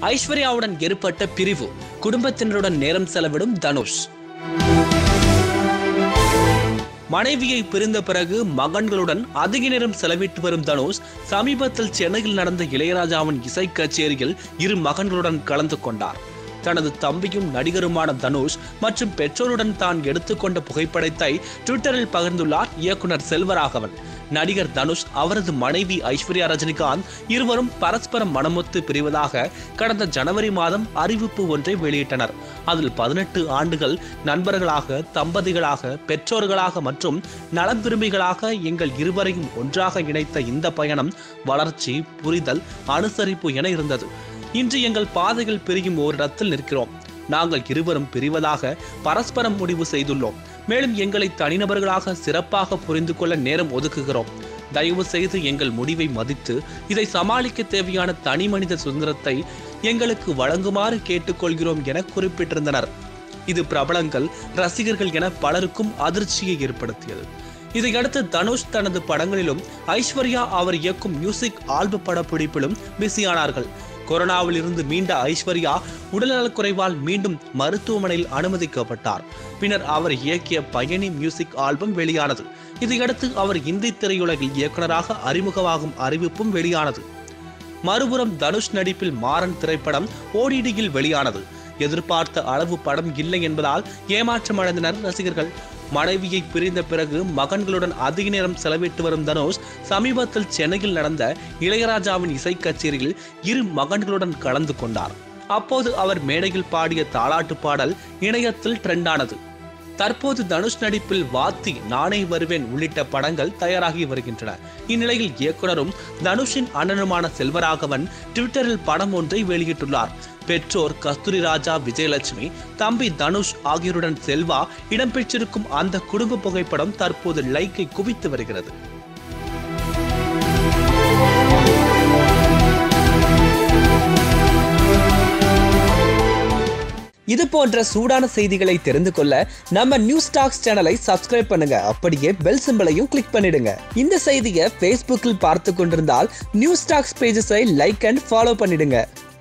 ஐஸ்வர்யாவுடன் ஏற்பட்ட பிரிவு குடும்பத்தினருடன் நேரம் செலவிடும் தனுஷ் மனைவியை பிரிந்த பிறகு மகன்களுடன் அதிக நேரம் செலவிட்டு வரும் தனுஷ் சமீபத்தில் சென்னையில் நடந்த இளையராஜாவின் இசை கச்சேரியில் இரு மகன்களுடன் கலந்து கொண்டார் தனது தம்பியும் நடிகருமான தனுஷ் மற்றும் பெற்றோருடன் தான் எடுத்துக்கொண்ட புகைப்படத்தை ட்விட்டரில் பகிர்ந்துள்ளார் இயக்குனர் செல்வராகவன் நடிகர் தனுஷ் அவரது மனைவி ஐஸ்வர்யா ரஜினிகாந்த் இருவரும் பரஸ்பரம் மனமொத்து பிரிவதாக கடந்த ஜனவரி மாதம் அறிவிப்பு ஒன்றை வெளியிட்டனர் அதில் பதினெட்டு ஆண்டுகள் நண்பர்களாக தம்பதிகளாக பெற்றோர்களாக மற்றும் நலம் விரும்பிகளாக எங்கள் இருவரையும் ஒன்றாக இணைத்த இந்த பயணம் வளர்ச்சி புரிதல் அனுசரிப்பு என இருந்தது இன்று எங்கள் பாதைகள் பிரியும் ஓரிடத்தில் நிற்கிறோம் நாங்கள் இருவரும் பிரிவதாக பரஸ்பரம் முடிவு செய்துள்ளோம் மேலும் எங்களை தனிநபர்களாக சிறப்பாக புரிந்து கொள்ள நேரம் ஒதுக்குகிறோம் தயவு செய்து எங்கள் முடிவை மதித்து இதை சமாளிக்க தேவையான தனி மனித சுதந்திரத்தை எங்களுக்கு வழங்குமாறு கேட்டுக்கொள்கிறோம் என குறிப்பிட்டிருந்தனர் இது பிரபலங்கள் ரசிகர்கள் என பலருக்கும் அதிர்ச்சியை ஏற்படுத்தியது இதையடுத்து தனுஷ் தனது படங்களிலும் ஐஸ்வர்யா அவர் இயக்கும் மியூசிக் ஆல்ப படப்பிடிப்பிலும் பிஸியானார்கள் கொரோனாவில் இருந்து மீண்ட ஐஸ்வர்யா உடல்நலக்குறைவால் மீண்டும் மருத்துவமனையில் அனுமதிக்கப்பட்டார் பின்னர் அவர் இயக்கிய பயணி மியூசிக் ஆல்பம் வெளியானது இதையடுத்து அவர் இந்தி திரையுலகில் இயக்குனராக அறிமுகமாகும் அறிவிப்பும் வெளியானது மறுபுறம் தனுஷ் நடிப்பில் மாறன் திரைப்படம் ஓடிடியில் வெளியானது எதிர்பார்த்த அளவு படம் இல்லை என்பதால் ஏமாற்றமடைந்தனர் ரசிகர்கள் மனைவியை பிரிந்த பிறகு மகன்களுடன் அதிக நேரம் செலவிட்டு வரும் தனுஷ் சமீபத்தில் சென்னையில் நடந்த இளையராஜாவின் இசை கச்சேரியில் இரு மகன்களுடன் கலந்து கொண்டார் அப்போது அவர் மேடையில் பாடிய தாலாட்டு பாடல் இணையத்தில் ட்ரெண்டானது தற்போது தனுஷ் நடிப்பில் வாத்தி நானே வருவேன் உள்ளிட்ட படங்கள் தயாராகி வருகின்றன இந்நிலையில் இயக்குனரும் தனுஷின் அண்ணனுமான செல்வராகவன் ட்விட்டரில் படம் ஒன்றை வெளியிட்டுள்ளார் பெற்றோர் கஸ்தூரி ராஜா விஜயலட்சுமி தம்பி தனுஷ் ஆகியோருடன் செல்வா இடம்பெற்றிருக்கும் அந்த குடும்ப புகைப்படம் தற்போது லைக்கை குவித்து வருகிறது இது போன்ற சூடான செய்திகளை தெரிந்து கொள்ள நம்ம நியூஸ் டாக்ஸ் சேனலை சப்ஸ்கிரைப் பண்ணுங்க அப்படியே பெல் சிம்பலையும் கிளிக் பண்ணிடுங்க இந்த செய்தியை ஃபேஸ்புக்கில் பார்த்து கொண்டிருந்தால் நியூஸ் டாக்ஸ் பேஜஸை லைக் அண்ட் ஃபாலோ பண்ணிடுங்க